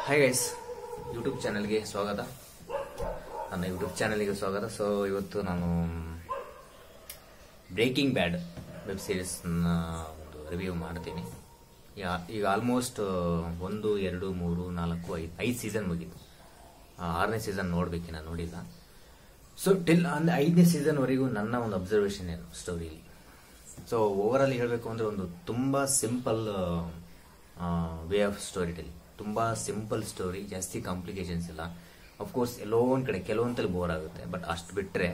hi guys YouTube ಚಾನಲ್ಗೆ ಸ್ವಾಗತ ನನ್ನ ಯೂಟ್ಯೂಬ್ ಚಾನಲ್ಗೆ ಸ್ವಾಗತ ಸೊ ಇವತ್ತು ನಾನು ಬ್ರೇಕಿಂಗ್ ಬ್ಯಾಡ್ ವೆಬ್ ಸೀರೀಸ್ನ ಒಂದು ರಿವ್ಯೂ ಮಾಡ್ತೀನಿ ಯಾ- ಈಗ ಆಲ್ಮೋಸ್ಟ್ ಒಂದು ಎರಡು ಮೂರು ನಾಲ್ಕು ಐದು ಐದು ಸೀಸನ್ ಮುಗೀತು ಆ, ಆರನೇ ಸೀಸನ್ ನೋಡ್ಬೇಕು ನಾನು ನೋಡಿಲ್ಲ ಸೊ ಟಿಲ್ ಅಂದ್ರೆ ಐದನೇ ಸೀಸನ್ವರೆಗೂ ನನ್ನ ಒಂದು ಅಬ್ಸರ್ವೇಷನ್ ಏನು ಸ್ಟೋರಿಲಿ ಸೊ ಓವರ್ ಆಲ್ ಹೇಳಬೇಕು ಅಂದ್ರೆ ಒಂದು ತುಂಬಾ simple way of story telling ತುಂಬಾ ಸಿಂಪಲ್ ಸ್ಟೋರಿ ಜಾಸ್ತಿ ಕಾಂಪ್ಲಿಕೇಶನ್ಸ್ ಇಲ್ಲ ಅಫ್ಕೋರ್ಸ್ ಎಲ್ಲೋ ಒಂದ್ ಕಡೆ ಕೆಲವೊಂದಲ್ಲಿ ಬೋರ್ ಆಗುತ್ತೆ ಬಟ್ ಅಷ್ಟು ಬಿಟ್ರೆ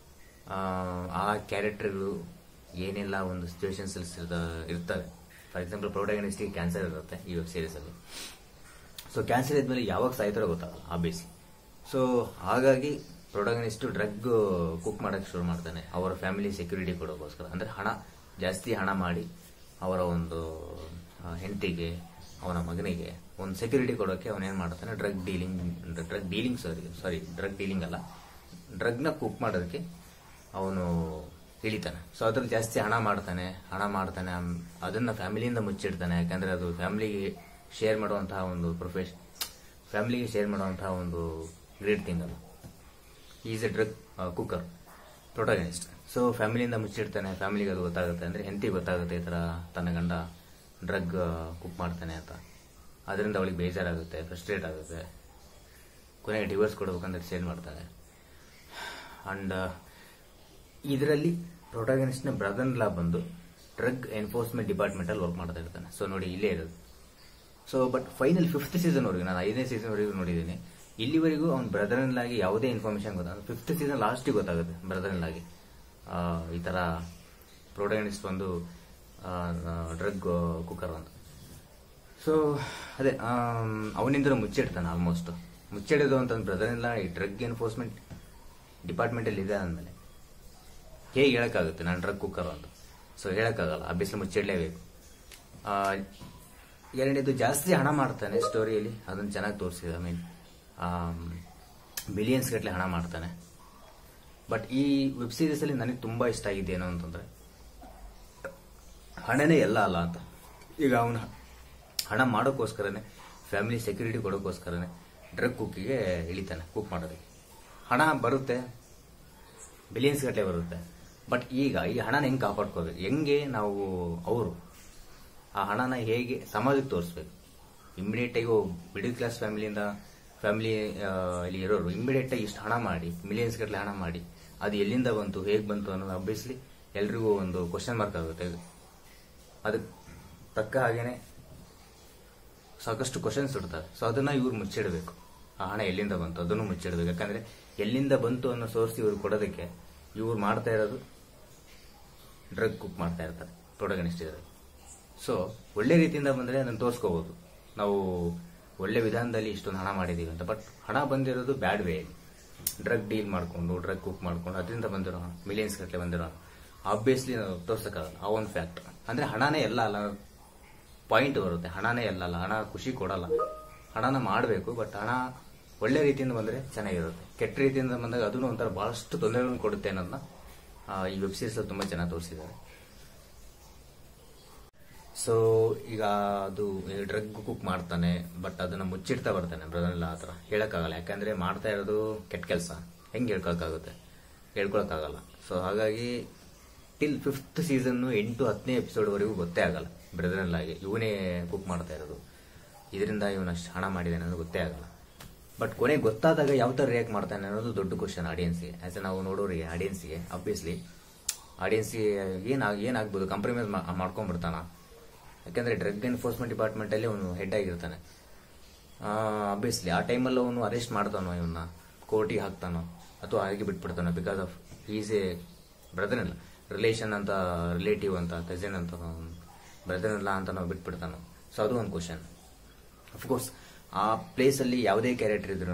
ಆ ಕ್ಯಾರೆಕ್ಟರ್ಗಳು ಏನೆಲ್ಲ ಒಂದು ಸಿಚುವೇಶನ್ಸ್ ಇರ್ತವೆ ಫಾರ್ ಎಕ್ಸಾಂಪಲ್ ಪ್ರೊಟಗನಿಸ್ಟಿಗೆ ಕ್ಯಾನ್ಸರ್ ಇರುತ್ತೆ ಈ ವೆಬ್ ಸೀರೀಸ್ ಅಲ್ಲಿ ಸೊ ಕ್ಯಾನ್ಸರ್ ಇದ್ಮೇಲೆ ಯಾವಾಗ ಸಾಯ್ತಾರೋ ಗೊತ್ತಾಗಲ್ಲ ಆಬ್ವಿಯಸ್ಲಿ ಸೊ ಹಾಗಾಗಿ ಪ್ರೊಟಗನಿಸ್ಟ್ ಡ್ರಗ್ ಕುಕ್ ಮಾಡಕ್ಕೆ ಶುರು ಮಾಡ್ತಾನೆ ಅವರ ಫ್ಯಾಮಿಲಿ ಸೆಕ್ಯೂರಿಟಿ ಕೊಡೋಕ್ಕೋಸ್ಕರ ಅಂದ್ರೆ ಹಣ ಜಾಸ್ತಿ ಹಣ ಮಾಡಿ ಅವರ ಒಂದು ಹೆಂಡತಿಗೆ ಅವನ ಮಗನಿಗೆ ಒಂದು ಸೆಕ್ಯೂರಿಟಿ ಕೊಡೋಕೆ ಅವನೇನ್ ಮಾಡ್ತಾನೆ drug dealing drug dealing sorry sorry drug dealing ಅಲ್ಲ ಡ್ರಗ್ನ ಕುಕ್ ಮಾಡೋದಕ್ಕೆ ಅವನು ಇಳಿತಾನೆ ಸೊ ಅದ್ರಲ್ಲಿ ಜಾಸ್ತಿ ಹಣ ಮಾಡ್ತಾನೆ ಹಣ ಮಾಡ್ತಾನೆ ಆಮ್- ಅದನ್ನ ಫ್ಯಾಮಿಲಿಯಿಂದ ಮುಚ್ಚಿಡ್ತಾನೆ ಯಾಕಂದ್ರೆ ಅದು ಫ್ಯಾಮಿಲಿಗೆ ಶೇರ್ ಮಾಡುವಂತಹ ಒಂದು ಪ್ರೊಫೆಷನ್ ಫ್ಯಾಮಿಲಿಗೆ ಶೇರ್ ಮಾಡುವಂತಹ ಒಂದು ಗ್ರೇಟ್ ಥಿಂಗ್ ಅಲ್ಲ is a drug cooker protagonist so ಫ್ಯಾಮಿಲಿಯಿಂದ ಮುಚ್ಚಿಡ್ತಾನೆ ಫ್ಯಾಮಿಲಿಗೆ ಅದು ಗೊತ್ತಾಗುತ್ತೆ ಅಂದ್ರೆ ಹೆಂಡತಿ ಗೊತ್ತಾಗುತ್ತೆ ಈ ತರ ತನ್ನ ಗಂಡ ಡ್ರಗ್ ಕುಕ್ ಮಾಡ್ತಾನೆ ಅಂತ ಅದರಿಂದ ಅವಳಿಗೆ ಬೇಜಾರಾಗುತ್ತೆ ಫ್ರಸ್ಟ್ರೇಟ್ ಆಗುತ್ತೆ ಕೊನೆಗೆ ಡಿವೋರ್ಸ್ ಕೊಡ್ಬೇಕಂತ ಡಿಸೈಡ್ ಮಾಡ್ತಾನೆ ಅಂಡ್ ಇದರಲ್ಲಿ ಪ್ರೊಟಾಗನಿಸ್ಟ್ನ ಬ್ರದರ್ ಲಾ ಬಂದು ಡ್ರಗ್ ಎನ್ಫೋರ್ಸ್ಮೆಂಟ್ ಡಿಪಾರ್ಟ್ಮೆಂಟ್ ಅಲ್ಲಿ ವರ್ಕ್ ಮಾಡ್ತಾ ಇರ್ತಾನೆ ಸೊ ನೋಡಿ ಇಲ್ಲೇ ಇರೋದು so but final fifth season ವರೆಗೂ ನಾನು ಐದನೇ ಸೀಸನ್ ವರೆಗೂ ನೋಡಿದ್ದೀನಿ ಇಲ್ಲಿವರೆಗೂ ಅವ್ನ ಬ್ರದರ್ ಲಾಗಿ ಯಾವುದೇ ಇನ್ಫಾರ್ಮೇಶನ್ ಗೊತ್ತಾಗ ಫಿಫ್ತ್ ಸೀಸನ್ ಲಾಸ್ಟಿಗೆ ಗೊತ್ತಾಗುತ್ತೆ ಬ್ರದರ್ ಲಾಗಿ ಈ ತರ ಪ್ರೊಟಾಗನಿಸ್ಟ್ ಬಂದು ಡ್ರಗ್ ಕುಕ್ಕರ್ ಅಂತ ಸೊ ಅದೇ ಅವನಿಂದ ಮುಚ್ಚಿಡ್ತಾನೆ ಆಲ್ಮೋಸ್ಟ್ ಮುಚ್ಚಿಡೋದು ಅಂತಂದ್ರೆ ಬ್ರದರ್ ಇಲ್ಲ ಈ ಡ್ರಗ್ ಎನ್ಫೋರ್ಸ್ಮೆಂಟ್ ಡಿಪಾರ್ಟ್ಮೆಂಟ್ ಅಲ್ಲಿ ಇದೆ ಅಂದಮೇಲೆ ಹೇಗೆ ಹೇಳಕ್ಕಾಗುತ್ತೆ ನಾನು ಡ್ರಗ್ ಕುಕ್ಕರ್ ಅಂತ ಸೊ ಹೇಳಕ್ಕಾಗಲ್ಲ ಅಭ್ಯಾಸ ಮುಚ್ಚಿಡ್ಲೇಬೇಕು ಆ, ಎರಡನೇದು ಜಾಸ್ತಿ ಹಣ ಮಾಡ್ತಾನೆ ಸ್ಟೋರಿಯಲ್ಲಿ ಅದನ್ನು ಚೆನ್ನಾಗಿ ತೋರಿಸಿದೆ ಐ ಮೀನ್ ಬಿಲಿಯನ್ಸ್ ಗಟ್ಟಲೆ ಹಣ ಮಾಡ್ತಾನೆ ಬಟ್ ಈ ವೆಬ್ ಸೀರೀಸ್ ಅಲ್ಲಿ ನನಗೆ ತುಂಬಾ ಇಷ್ಟ ಆಗಿದೆ ಏನು ಅಂತಂದ್ರೆ ಹಣನೇ ಎಲ್ಲ ಅಲ್ಲ ಅಂತ ಈಗ ಅವನು ಹಣ ಮಾಡೋಕ್ಕೋಸ್ಕರನೇ ಫ್ಯಾಮಿಲಿ ಸೆಕ್ಯೂರಿಟಿ ಕೊಡೋಕ್ಕೋಸ್ಕರನೇ ಡ್ರಗ್ ಕುಕ್ಕಿಗೆ ಇಳಿತಾನೆ ಕುಕ್ ಮಾಡೋದಕ್ಕೆ ಹಣ ಬರುತ್ತೆ ಬಿಲಿಯನ್ಸ್ ಗಟ್ಟಲೆ ಬರುತ್ತೆ ಬಟ್ ಈಗ ಈ ಹಣನ ಹೆಂಗೆ ಕಾಪಾಡ್ಕೋಬೇಕು ಹೆಂಗೆ ನಾವು ಅವರು ಆ ಹಣನ ಹೇಗೆ ಸಮಾಜಕ್ಕೆ ತೋರಿಸ್ಬೇಕು ಇಮಿಡಿಯೇಟ್ ಆಗಿ ಮಿಡಿಲ್ ಕ್ಲಾಸ್ ಫ್ಯಾಮಿಲಿಯಿಂದ ಫ್ಯಾಮಿಲಿ ಇಲ್ಲಿ ಇರೋರು ಇಮಿಡಿಯೇಟ್ ಆಗಿ ಇಷ್ಟು ಹಣ ಮಾಡಿ ಮಿಲಿಯನ್ಸ್ ಗಟ್ಟಲೆ ಹಣ ಮಾಡಿ ಅದು ಎಲ್ಲಿಂದ ಬಂತು ಹೇಗೆ ಬಂತು ಅನ್ನೋದು ಅಬ್ವಿಯಸ್ಲಿ ಎಲ್ರಿಗೂ ಒಂದು ಕ್ವಶನ್ ಮಾರ್ಕ್ ಆಗುತ್ತೆ ಅದಕ್ಕೆ ತಕ್ಕ ಹಾಗೇನೆ ಸಾಕಷ್ಟು ಕ್ವಶನ್ಸ್ ಇಡ್ತಾರೆ ಸೊ ಅದನ್ನ ಇವ್ರು ಮುಚ್ಚಿಡಬೇಕು ಆ ಹಣ ಎಲ್ಲಿಂದ ಬಂತು ಅದನ್ನು ಮುಚ್ಚಿಡಬೇಕು ಯಾಕಂದ್ರೆ ಎಲ್ಲಿಂದ ಬಂತು ಅನ್ನೋ ಸೋರ್ಸ್ ಇವ್ರು ಕೊಡೋದಕ್ಕೆ ಇವ್ರು ಮಾಡ್ತಾ ಇರೋದು ಡ್ರಗ್ ಕುಕ್ ಮಾಡ್ತಾ ಇರ್ತಾರೆ ಪ್ರೊಟಗನಿಸ್ಟ್ ಇದ್ದಾರೆ ಸೊ ಒಳ್ಳೆ ರೀತಿಯಿಂದ ಬಂದ್ರೆ ಅದನ್ನು ತೋರಿಸ್ಕೋಬಹುದು ನಾವು ಒಳ್ಳೆ ವಿಧಾನದಲ್ಲಿ ಇಷ್ಟೊಂದು ಹಣ ಮಾಡಿದೀವಿ ಅಂತ ಬಟ್ ಹಣ ಬಂದಿರೋದು ಬ್ಯಾಡ್ ವೇ ಡ್ರಗ್ ಡೀಲ್ ಮಾಡ್ಕೊಂಡು ಡ್ರಗ್ ಕುಕ್ ಮಾಡ್ಕೊಂಡು ಅದರಿಂದ ಬಂದಿರೋ ಮಿಲಿಯನ್ಸ್ ಗಟ್ಟಲೆ ಬಂದಿರೋ ಆಬ್ವಿಯಸ್ಲಿ ನಾವು ತೋರ್ಸಕ್ಕಾಗಲ್ಲ ಆ ಒಂದು ಫ್ಯಾಕ್ಟ್ ಅಂದ್ರೆ ಹಣನೇ ಎಲ್ಲ ಅಲ್ಲ ಪಾಯಿಂಟ್ ಬರುತ್ತೆ ಹಣನೇ ಎಲ್ಲ ಅಲ್ಲ ಹಣ ಖುಷಿ ಕೊಡಲ್ಲ ಹಣನ ಮಾಡಬೇಕು ಬಟ್ ಹಣ ಒಳ್ಳೆ ರೀತಿಯಿಂದ ಬಂದ್ರೆ ಚೆನ್ನಾಗಿರುತ್ತೆ ಕೆಟ್ಟ ರೀತಿಯಿಂದ ಬಂದಾಗ ಅದನ್ನು ಒಂಥರ ಬಹಳಷ್ಟು ತೊಂದರೆಗಳನ್ನು ಕೊಡುತ್ತೆ ಅನ್ನೋದನ್ನ ಆ, ಈ ವೆಬ್ ಸೀರೀಸ್ ತುಂಬಾ ಚೆನ್ನಾಗಿ ತೋರಿಸಿದ್ದಾರೆ ಸೊ ಈಗ ಅದು ಡ್ರಗ್ ಕುಕ್ ಮಾಡ್ತಾನೆ ಬಟ್ ಅದನ್ನ ಮುಚ್ಚಿಡ್ತಾ ಬರ್ತಾನೆ ಬ್ರದರ್ ಆ ಥರ ಹೇಳಕ್ಕಾಗಲ್ಲ ಯಾಕಂದ್ರೆ ಮಾಡ್ತಾ ಇರೋದು ಕೆಟ್ಟ ಕೆಲಸ ಹೆಂಗೆ ಹೇಳ್ಕೊಳಕ್ಕಾಗುತ್ತೆ ಹೇಳ್ಕೊಳಕ್ಕಾಗಲ್ಲ ಸೊ ಹಾಗಾಗಿ ಟಿಲ್ ಫಿಫ್ತ್ ಸೀಸನ್ ಎಂಟು ಹತ್ತನೇ ಎಪಿಸೋಡ್ ವರೆಗೂ ಗೊತ್ತೇ ಆಗಲ್ಲ ಬ್ರದರ್ ಆಗಿ ಇವನೇ ಕುಕ್ ಮಾಡ್ತಾ ಇರೋದು ಇದರಿಂದ ಇವನು ಅಷ್ಟು ಹಣ ಮಾಡಿದಾನೆ ಅನ್ನೋದು ಗೊತ್ತೇ ಆಗಲ್ಲ ಬಟ್ ಕೊನೆಗೆ ಗೊತ್ತಾದಾಗ ಯಾವ ಥರ ರಿಯಾಕ್ಟ್ ಮಾಡ್ತಾನೆ ಅನ್ನೋದು ದೊಡ್ಡ ಕ್ವಶನ್ ಆಡಿಯನ್ಸ್ಗೆ ಆಸ್ ಎ ನಾವು ನೋಡೋರಿಗೆ ಆಡಿಯನ್ಸ್ಗೆ ಅಬ್ವಿಯಸ್ಲಿ ಆಡಿಯನ್ಸ್ಗೆ ಏನಾಗ ಏನಾಗ್ಬೋದು ಕಾಂಪ್ರಮೈಸ್ ಮಾಡ್ಕೊಂಡ್ಬಿಡ್ತಾನ ಯಾಕಂದ್ರೆ ಡ್ರಗ್ ಎನ್ಫೋರ್ಸ್ಮೆಂಟ್ ಡಿಪಾರ್ಟ್ಮೆಂಟ್ ಅಲ್ಲಿ ಅವನು ಹೆಡ್ ಆಗಿರ್ತಾನೆ ಅಬ್ವಿಯಸ್ಲಿ ಆ ಟೈಮಲ್ಲಿ ಅವನು ಅರೆಸ್ಟ್ ಮಾಡ್ತಾನೋ ಇವನ್ನ ಕೋರ್ಟಿಗೆ ಹಾಕ್ತಾನೋ ಅಥವಾ ಹಾಗೆ ಬಿಟ್ಬಿಡ್ತಾನೋ because of is a brother ಇಲ್ಲ ರಿಲೇಷನ್ ಅಂತ ರಿಲೇಟಿವ್ ಅಂತ ಕಸಿನ್ ಅಂತ ಬ್ರದರ್ ಇಲ್ಲ ಅಂತ ನಾವು ಬಿಟ್ಬಿಡ್ತಾನೋ ಸೊ ಅದು ಒಂದು ಕ್ವಶನ್ ಅಫ್ಕೋರ್ಸ್ ಆ ಪ್ಲೇಸ್ ಅಲ್ಲಿ ಯಾವುದೇ ಕ್ಯಾರೆಕ್ಟರ್ ಇದ್ರೂ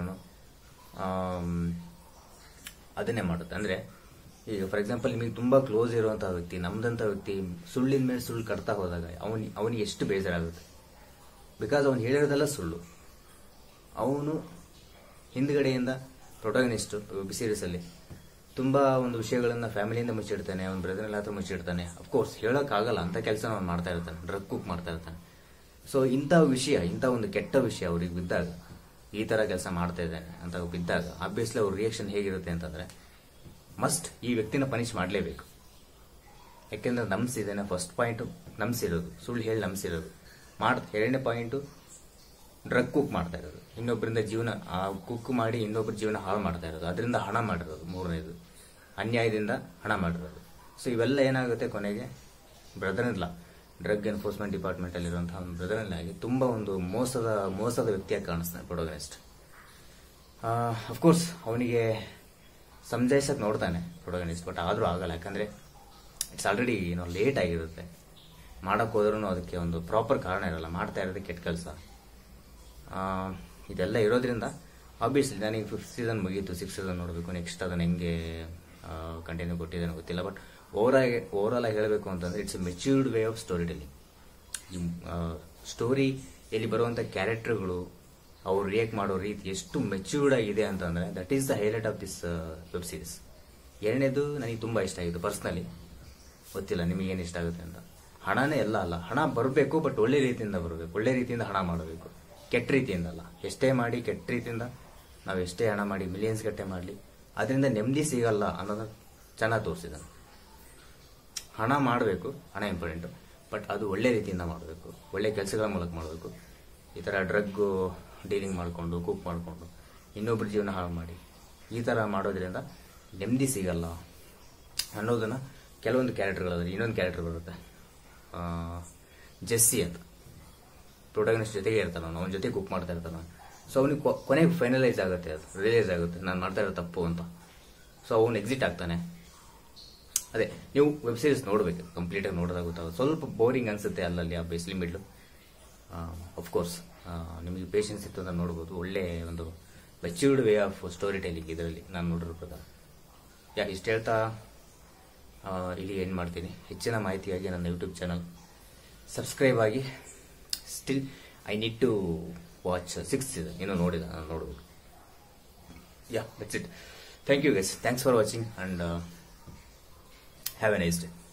ಅದನ್ನೇ ಮಾಡುತ್ತೆ ಅಂದ್ರೆ ಈಗ ಫಾರ್ ಎಕ್ಸಾಂಪಲ್ ನಿಮಗೆ ತುಂಬಾ ಕ್ಲೋಸ್ ಇರುವಂತಹ ವ್ಯಕ್ತಿ ನಮ್ದಂತ ವ್ಯಕ್ತಿ ಸುಳ್ಳಿನ ಮೇಲೆ ಸುಳ್ಳು ಕಟ್ತಾ ಹೋದಾಗ ಅವನಿ ಅವನಿಗೆ ಎಷ್ಟು ಬೇಜಾರಾಗುತ್ತೆ ಬಿಕಾಸ್ ಅವನು ಹೇಳಿರೋದೆಲ್ಲ ಸುಳ್ಳು ಅವನು ಹಿಂದ್ಗಡೆಯಿಂದ ಪ್ರೊಟಗನಿಸ್ಟ್ ವೆಬ್ ಸೀರೀಸ್ ಅಲ್ಲಿ ತುಂಬಾ ಒಂದು ವಿಷಯಗಳನ್ನ ಫ್ಯಾಮಿಲಿಯಿಂದ ಮುಚ್ಚಿಡ್ತಾನೆ ಅವ್ನ ಬ್ರದರ್ ಎಲ್ಲ ಹತ್ರ ಮುಚ್ಚಿಡ್ತಾನೆ ಅಫ್ಕೋರ್ಸ್ ಹೇಳಕ್ ಆಗಲ್ಲ ಅಂತ ಕೆಲಸ ಅವ್ನು ಮಾಡ್ತಾ ಇರ್ತಾನೆ ಡ್ರಗ್ ಕುಕ್ ಮಾಡ್ತಾ ಇರ್ತಾನೆ ಸೊ ಇಂಥ ವಿಷಯ ಇಂಥ ಒಂದು ಕೆಟ್ಟ ವಿಷಯ ಅವ್ರಿಗೆ ಬಿದ್ದಾಗ ಈ ಥರ ಕೆಲಸ ಮಾಡ್ತಾ ಇದ್ದಾನೆ ಅಂತ ಬಿದ್ದಾಗ ಆಬ್ವಿಯಸ್ಲಿ ಅವ್ರ ರಿಯಾಕ್ಷನ್ ಹೇಗಿರುತ್ತೆ ಅಂತಂದ್ರೆ ಮಸ್ಟ್ ಈ ವ್ಯಕ್ತಿನ ಪನಿಷ್ ಮಾಡಲೇಬೇಕು ಯಾಕೆಂದ್ರೆ ನಮ್ಸಿದ್ದೇನೆ ಫಸ್ಟ್ ಪಾಯಿಂಟ್ ನಮ್ಸಿರೋದು ಸುಳ್ಳು ಹೇಳಿ ನಮ್ಸಿರೋದು ಮಾಡ್ ಎರಡನೇ ಪಾಯಿಂಟು ಡ್ರಗ್ ಕುಕ್ ಮಾಡ್ತಾ ಇರೋದು ಇನ್ನೊಬ್ಬರಿಂದ ಜೀವನ ಕುಕ್ ಮಾಡಿ ಇನ್ನೊಬ್ಬರ ಜೀವನ ಹಾಳು ಮಾಡ್ತಾ ಇರೋದು ಅದರಿಂದ ಹಣ ಮಾಡಿರೋದು ಮೂರನೇದು ಅನ್ಯಾಯದಿಂದ ಹಣ ಮಾಡಿರೋದು ಸೊ ಇವೆಲ್ಲ ಏನಾಗುತ್ತೆ ಕೊನೆಗೆ ಬ್ರದರ್ ಇಲ್ಲ ಡ್ರಗ್ ಎನ್ಫೋರ್ಸ್ಮೆಂಟ್ ಡಿಪಾರ್ಟ್ಮೆಂಟ್ ಅಲ್ಲಿರುವಂತಹ ಒಂದು ಬ್ರದರ್ ಆಗಿ ತುಂಬಾ ಒಂದು ಮೋಸದ ಮೋಸದ ವ್ಯಕ್ತಿಯಾಗಿ ಕಾಣಿಸ್ತಾನೆ ಪ್ರೊಡೋಗನಿಸ್ಟ್ ಅಫ್ಕೋರ್ಸ್ ಅವನಿಗೆ ಸಮಜಾಯಿಸಕ್ ನೋಡ್ತಾನೆ ಪ್ರೊಡೋಗನಿಸ್ಟ್ ಬಟ್ ಆದ್ರೂ ಆಗಲ್ಲ ಯಾಕಂದ್ರೆ ಇಟ್ಸ್ ಆಲ್ರೆಡಿ ಏನೋ ಲೇಟ್ ಆಗಿರುತ್ತೆ ಮಾಡಕ್ ಹೋದ್ರೂ ಅದಕ್ಕೆ ಒಂದು ಪ್ರಾಪರ್ ಕಾರಣ ಇರಲ್ಲ ಮಾಡ್ತಾ ಇರೋದು ಕೆಟ್ಟ ಕೆಲಸ ಇದೆಲ್ಲ ಇರೋದ್ರಿಂದ ಆಬ್ವಿಯಸ್ಲಿ ನನಗೆ ಫಿಫ್ತ್ ಸೀಸನ್ ಮುಗೀತು ಸಿಕ್ಸ್ ಸೀಸನ್ ನೋಡಬೇಕು ನೆಕ್ಸ್ಟ್ ಅದನ್ನ ಹೆಂಗೆ ಕಂಟಿನ್ಯೂ ಕೊಟ್ಟಿದ್ದೇನೆ ಗೊತ್ತಿಲ್ಲ ಬಟ್ ಓವರ್ ಆಗಿ ಓವರ್ ಆಲ್ ಆಗಿ ಹೇಳಬೇಕು ಅಂತಂದ್ರೆ it's a matured way of story telling story ಇಲ್ಲಿ ಬರುವಂಥ ಕ್ಯಾರೆಕ್ಟರ್ಗಳು ಅವ್ರು ರಿಯಾಕ್ಟ್ ಮಾಡೋ ರೀತಿ ಎಷ್ಟು ಮೆಚ್ಯೂರ್ಡ್ ಆಗಿದೆ ಅಂತಂದ್ರೆ that is the highlight of this web series ಎರಡನೇದು ನನಗೆ ತುಂಬಾ ಇಷ್ಟ ಆಗಿತ್ತು ಪರ್ಸ್ನಲಿ ಗೊತ್ತಿಲ್ಲ ನಿಮಗೆ ಏನು ಇಷ್ಟ ಆಗುತ್ತೆ ಅಂತ ಹಣನೇ ಎಲ್ಲ ಅಲ್ಲ ಹಣ ಬರಬೇಕು ಬಟ್ ಒಳ್ಳೆ ರೀತಿಯಿಂದ ಬರಬೇಕು ಒಳ್ಳೆ ರೀತಿಯಿಂದ ಹಣ ಮಾಡಬೇಕು ಕೆಟ್ಟ ರೀತಿಯಿಂದ ಅಲ್ಲ ಎಷ್ಟೇ ಮಾಡಿ ಕೆಟ್ಟ ರೀತಿಯಿಂದ ನಾವು ಎಷ್ಟೇ ಹಣ ಮಾಡಿ ಮಿಲಿಯನ್ಸ್ ಗಟ್ಟೆ ಮಾಡಲಿ ಅದರಿಂದ ನೆಮ್ಮದಿ ಸಿಗಲ್ಲ ಅನ್ನೋದನ್ನ ಚೆನ್ನಾಗಿ ತೋರಿಸಿದ್ದಾನೆ ಹಣ ಮಾಡಬೇಕು ಹಣ ಇಂಪಾರ್ಟೆಂಟು ಬಟ್ ಅದು ಒಳ್ಳೆ ರೀತಿಯಿಂದ ಮಾಡಬೇಕು ಒಳ್ಳೆ ಕೆಲಸಗಳ ಮೂಲಕ ಮಾಡಬೇಕು ಈ ಥರ ಡ್ರಗ್ ಡೀಲಿಂಗ್ ಮಾಡಿಕೊಂಡು ಕುಕ್ ಮಾಡಿಕೊಂಡು ಇನ್ನೊಬ್ಬರ ಜೀವನ ಹಾಳು ಮಾಡಿ ಈ ಥರ ಮಾಡೋದ್ರಿಂದ ನೆಮ್ಮದಿ ಸಿಗಲ್ಲ ಅನ್ನೋದನ್ನ ಕೆಲವೊಂದು ಕ್ಯಾರೆಕ್ಟರ್ಗಳಾದ್ರೆ ಇನ್ನೊಂದು ಕ್ಯಾರೆಕ್ಟರ್ ಬರುತ್ತೆ ಆ, ಜೆಸ್ಸಿ ಅಂತ ಪ್ರೊಟಗನಿಸ್ಟ್ ಜೊತೆಗೆ ಇರ್ತಾನ ಅವನ ಜೊತೆ ಕುಕ್ ಮಾಡ್ತಾ ಇರ್ತಾನ ಸೊ ಅವನಿಗೆ ಕೊನೆಗೆ ಫೈನಲೈಸ್ ಆಗುತ್ತೆ ಅದು ರಿಯಲೈಸ್ ಆಗುತ್ತೆ ನಾನು ಮಾಡ್ತಾ ಇರೋ ತಪ್ಪು ಅಂತ ಸೊ ಅವನು ಎಕ್ಸಿಟ್ ಆಗ್ತಾನೆ ಅದೇ ನೀವು ವೆಬ್ ಸೀರೀಸ್ ನೋಡಬೇಕು ಕಂಪ್ಲೀಟಾಗಿ ನೋಡಿದಾಗ ಗೊತ್ತಾಗುತ್ತೆ ಸ್ವಲ್ಪ ಬೋರಿಂಗ್ ಅನ್ಸುತ್ತೆ ಅಲ್ಲಲ್ಲಿ ಆ ಬೇಸ್ಲಿ ಮಿಡ್ಲು ಅಫ್ಕೋರ್ಸ್ ನಿಮಗೆ ಪೇಷನ್ಸ್ ಇತ್ತು ಅಂತ ನೋಡ್ಬೋದು ಒಳ್ಳೆ ಒಂದು matured way of story telling ಇದರಲ್ಲಿ ನಾನು ನೋಡಿರೋ ಪ್ರಕಾರ ಯಾ ಇಷ್ಟು ಹೇಳ್ತಾ ಆ, ಇಲ್ಲಿ ಏನು ಮಾಡ್ತೀನಿ ಹೆಚ್ಚಿನ ಮಾಹಿತಿಗಾಗಿ ನನ್ನ ಯೂಟ್ಯೂಬ್ ಚಾನಲ್ ಸಬ್ಸ್ಕ್ರೈಬ್ ಆಗಿ still I need to watch six ಇದೆ ಇನ್ನೂ ನೋಡಿಲ್ಲ ನಾನು ನೋಡಬೇಕು yeah that's it thank you guys thanks for watching and have a nice day